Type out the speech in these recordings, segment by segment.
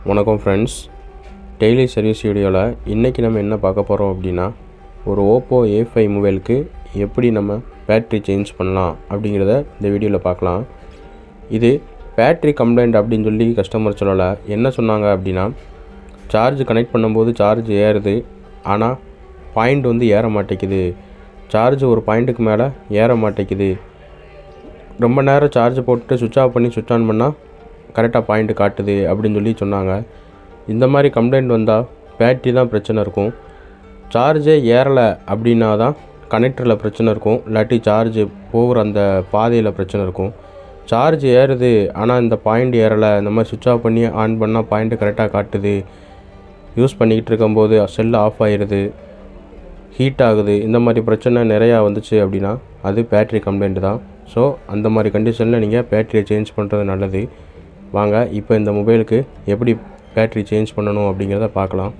வணக்கம் friends daily service வீடியோவில் இன்றைக்கி நம்ம என்ன பார்க்க போகிறோம் அப்படின்னா ஒரு ஓப்போ ஏ ஃபைவ் மொபைலுக்கு எப்படி நம்ம பேட்ரி சேஞ்ச் பண்ணலாம் அப்படிங்கிறத இந்த வீடியோவில் பார்க்கலாம் இது பேட்ரி கம்ப்ளைண்ட் அப்படின்னு சொல்லி கஸ்டமர் சொல்லலை என்ன சொன்னாங்க அப்படின்னா சார்ஜ் கனெக்ட் பண்ணும்போது சார்ஜ் ஏறுது ஆனால் பாயிண்ட் வந்து ஏற மாட்டேங்குது சார்ஜ் ஒரு பாயிண்ட்டுக்கு மேலே ஏற மாட்டேங்குது ரொம்ப நேரம் சார்ஜ் போட்டு சுவிட்ச் ஆஃப் பண்ணி சுவிட்ச் ஆன் பண்ணால் கரெக்டாக பாயிண்ட் காட்டுது அப்படின்னு சொல்லி சொன்னாங்க இந்த மாதிரி கம்ப்ளைண்ட் வந்தால் பேட்ரி தான் பிரச்சனை இருக்கும் சார்ஜே ஏறலை அப்படின்னா தான் கனெக்டரில் பிரச்சனை இருக்கும் இல்லாட்டி சார்ஜ் போகிற அந்த பாதையில் பிரச்சனை இருக்கும் சார்ஜ் ஏறுது ஆனால் இந்த பாயிண்ட் ஏறலை இந்த மாதிரி சுவிட்ச் ஆஃப் பண்ணி ஆன் பண்ணால் பாயிண்ட்டு கரெக்டாக காட்டுது யூஸ் பண்ணிக்கிட்டு இருக்கும்போது செல் ஆஃப் ஆயிடுது ஹீட் ஆகுது இந்த மாதிரி பிரச்சனை நிறையா வந்துச்சு அப்படின்னா அது பேட்ரி கம்ப்ளைண்ட் தான் ஸோ அந்த மாதிரி கண்டிஷனில் நீங்கள் பேட்டரியை சேஞ்ச் பண்ணுறது நல்லது வாங்க இப்போ இந்த மொபைலுக்கு எப்படி பேட்ரி சேஞ்ச் பண்ணணும் அப்படிங்கிறத பார்க்கலாம்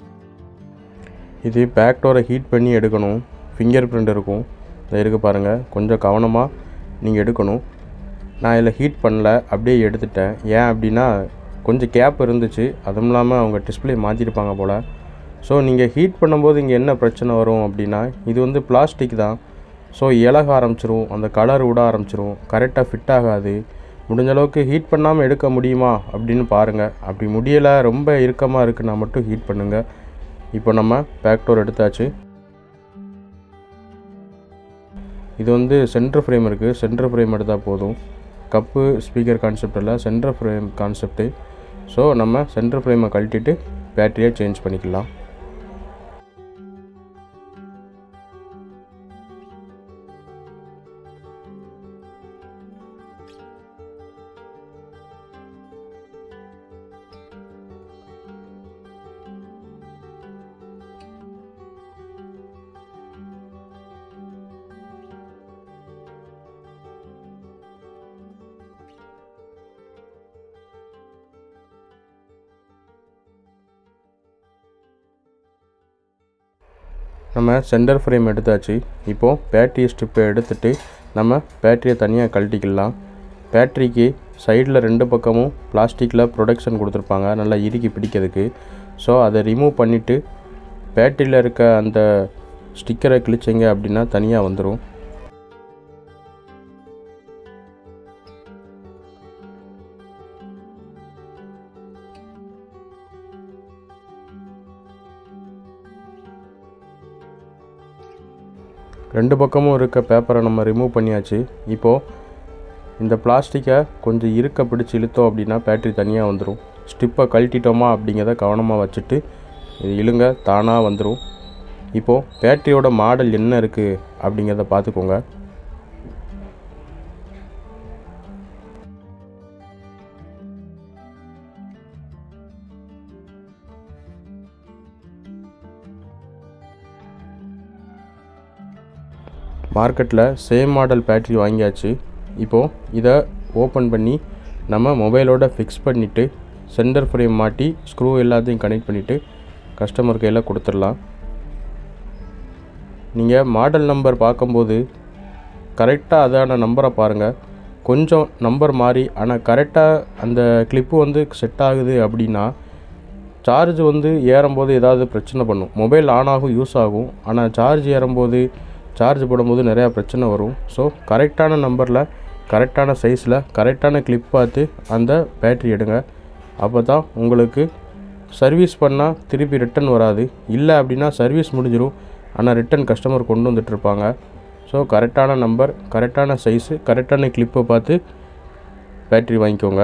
இது பேக் டோரை ஹீட் பண்ணி எடுக்கணும் ஃபிங்கர் பிரிண்ட் இருக்கும் இதை இருக்கு பாருங்கள் கொஞ்சம் கவனமாக நீங்கள் எடுக்கணும் நான் இதில் ஹீட் பண்ணல அப்படியே எடுத்துட்டேன் ஏன் அப்படின்னா கொஞ்சம் கேப் இருந்துச்சு அதுவும் இல்லாமல் அவங்க டிஸ்பிளே மாற்றிருப்பாங்க போல் ஸோ நீங்கள் ஹீட் பண்ணும்போது இங்கே என்ன பிரச்சனை வரும் அப்படின்னா இது வந்து பிளாஸ்டிக் தான் ஸோ இலக ஆரம்பிச்சிரும் அந்த கலர் விட ஆரம்பிச்சிரும் கரெக்டாக ஃபிட் ஆகாது முடிஞ்ச அளவுக்கு ஹீட் பண்ணாமல் எடுக்க முடியுமா அப்படின்னு பாருங்கள் அப்படி முடியலை ரொம்ப இறுக்கமாக இருக்குன்னா மட்டும் ஹீட் பண்ணுங்கள் இப்போ நம்ம பேக்டோர் எடுத்தாச்சு இது வந்து சென்டர் ஃப்ரேம் இருக்குது சென்டர் ஃப்ரேம் எடுத்தால் போதும் கப்பு ஸ்பீக்கர் கான்செப்ட் இல்லை சென்டர் ஃப்ரேம் கான்செப்ட்டு ஸோ நம்ம சென்டர் ஃப்ரேமை கழட்டிட்டு பேட்டரியை சேஞ்ச் பண்ணிக்கலாம் நம்ம சென்டர் ஃப்ரேம் எடுத்தாச்சு இப்போது பேட்டரி ஸ்ட்ரிப்பை எடுத்துட்டு நம்ம பேட்டரியை தனியாக கழட்டிக்கலாம் பேட்டரிக்கு சைடில் ரெண்டு பக்கமும் பிளாஸ்டிக்கில் ப்ரொடக்ஷன் கொடுத்துருப்பாங்க நல்லா இறுக்கி பிடிக்கிறதுக்கு ஸோ அதை ரிமூவ் பண்ணிவிட்டு பேட்டரியில் இருக்க அந்த ஸ்டிக்கரை கிழிச்சிங்க அப்படின்னா தனியாக வந்துடும் ரெண்டு பக்கமும் இருக்க பேப்பரை நம்ம ரிமூவ் பண்ணியாச்சு இப்போது இந்த பிளாஸ்டிக்கை கொஞ்சம் இருக்க பிடிச்சி இழுத்தோம் அப்படின்னா பேட்டரி தனியாக வந்துடும் ஸ்டிப்பை கழட்டிட்டோமா அப்படிங்கிறத கவனமாக வச்சுட்டு இது இழுங்க தானாக வந்துடும் இப்போது பேட்டரியோட மாடல் என்ன இருக்குது அப்படிங்கிறத பார்த்துக்கோங்க மார்க்கெட்டில் சேம் மாடல் பேட்ரி வாங்கியாச்சு இப்போது இதை ஓப்பன் பண்ணி நம்ம மொபைலோட ஃபிக்ஸ் பண்ணிவிட்டு சென்டர் ஃப்ரேம் மாட்டி ஸ்க்ரூ எல்லாத்தையும் கனெக்ட் பண்ணிவிட்டு கஸ்டமர் கையில் கொடுத்துடலாம் நீங்கள் மாடல் நம்பர் பார்க்கும்போது கரெக்டாக அதான நம்பரை பாருங்கள் கொஞ்சம் நம்பர் மாறி ஆனால் கரெக்டாக அந்த கிளிப்பு வந்து செட் ஆகுது அப்படின்னா சார்ஜ் வந்து ஏறும்போது ஏதாவது பிரச்சனை பண்ணும் மொபைல் ஆன் ஆகும் யூஸ் ஆகும் ஆனால் சார்ஜ் ஏறும்போது சார்ஜ் போடும்போது நிறையா பிரச்சனை வரும் ஸோ கரெக்டான நம்பரில் கரெக்டான சைஸில் கரெக்டான கிளிப் பார்த்து அந்த பேட்ரி எடுங்க அப்போ தான் உங்களுக்கு சர்வீஸ் பண்ணால் திருப்பி ரிட்டன் வராது இல்லை அப்படின்னா சர்வீஸ் முடிஞ்சிடும் ஆனால் ரிட்டன் கஸ்டமர் கொண்டு வந்துட்டுருப்பாங்க ஸோ கரெக்டான நம்பர் கரெக்டான சைஸு கரெக்டான கிளிப்பை பார்த்து பேட்ரி வாங்கிக்கோங்க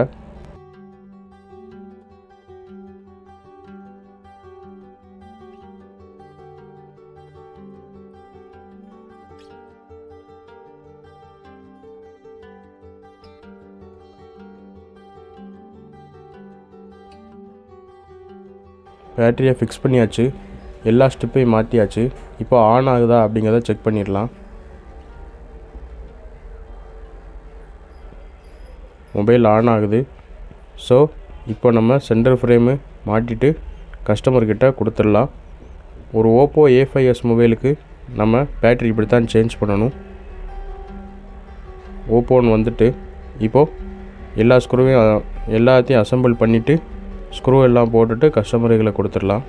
பேட்டரியை ஃபிக்ஸ் பண்ணியாச்சு எல்லா ஸ்டிப்பையும் மாற்றியாச்சு இப்போ ஆன் ஆகுதா அப்படிங்கிறத செக் பண்ணிடலாம் மொபைல் ஆன் ஆகுது ஸோ இப்போ நம்ம சென்டர் ஃப்ரேமு மாட்டிட்டு கஸ்டமர்கிட்ட கொடுத்துடலாம் ஒரு ஓப்போ ஏ ஃபைவ் எஸ் மொபைலுக்கு நம்ம பேட்டரி இப்படி தான் சேஞ்ச் பண்ணணும் ஓப்போன்னு வந்துட்டு இப்போது எல்லா ஸ்க்ரூவையும் எல்லாத்தையும் அசெம்பிள் பண்ணிவிட்டு ஸ்க்ரூ எல்லாம் போட்டுட்டு கஸ்டமர்களை கொடுத்துடலாம்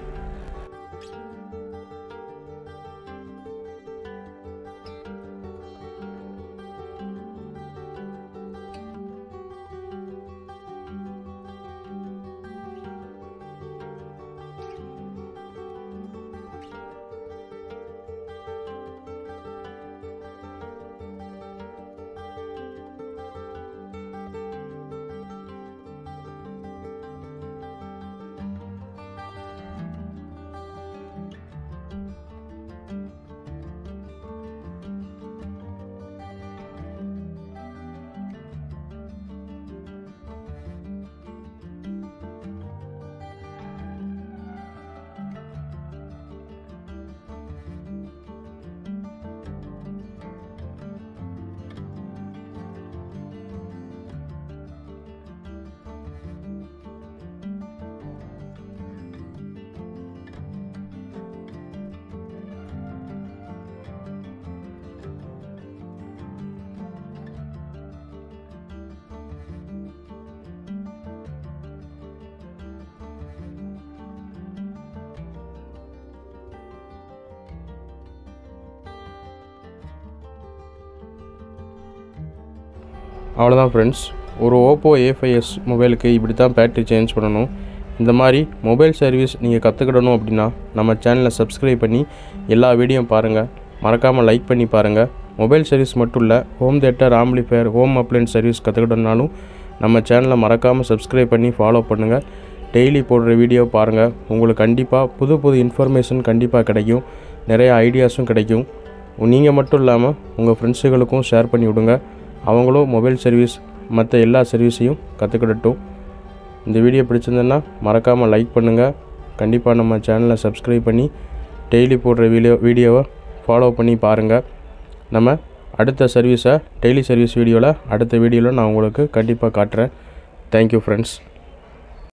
அவ்வளோதான் ஃப்ரெண்ட்ஸ் ஒரு ஓப்போ ஏ எஸ் மொபைலுக்கு இப்படி தான் பேட்டரி சேஞ்ச் பண்ணணும் இந்த மாதிரி மொபைல் சர்வீஸ் நீங்கள் கற்றுக்கிடணும் அப்படின்னா நம்ம சேனலை சப்ஸ்கிரைப் பண்ணி எல்லா வீடியோ பாருங்கள் மறக்காமல் லைக் பண்ணி பாருங்கள் மொபைல் சர்வீஸ் மட்டும் இல்லை home theatre amplifier home appliance service கற்றுக்கிட்டனாலும் நம்ம சேனலை மறக்காமல் சப்ஸ்கிரைப் பண்ணி ஃபாலோ பண்ணுங்கள் டெய்லி போடுற வீடியோ பாருங்கள் உங்களுக்கு கண்டிப்பாக புது புது இன்ஃபர்மேஷன் கண்டிப்பாக கிடைக்கும் நிறைய ஐடியாஸும் கிடைக்கும் நீங்கள் மட்டும் இல்லாமல் உங்கள் ஃப்ரெண்ட்ஸுகளுக்கும் ஷேர் பண்ணி விடுங்க அவங்களும் மொபைல் சர்வீஸ் மற்ற எல்லா சர்வீஸையும் கற்றுக்கிடட்டும் இந்த வீடியோ பிடிச்சிருந்ததுன்னா மறக்காமல் லைக் பண்ணுங்கள் கண்டிப்பாக நம்ம சேனலை சப்ஸ்கிரைப் பண்ணி டெய்லி போடுற வீடியோ வீடியோவை ஃபாலோ பண்ணி பாருங்கள் நம்ம அடுத்த சர்வீஸை டெய்லி சர்வீஸ் வீடியோவில் அடுத்த வீடியோவில் நான் உங்களுக்கு கண்டிப்பாக காட்டுறேன் தேங்க்யூ ஃப்ரெண்ட்ஸ்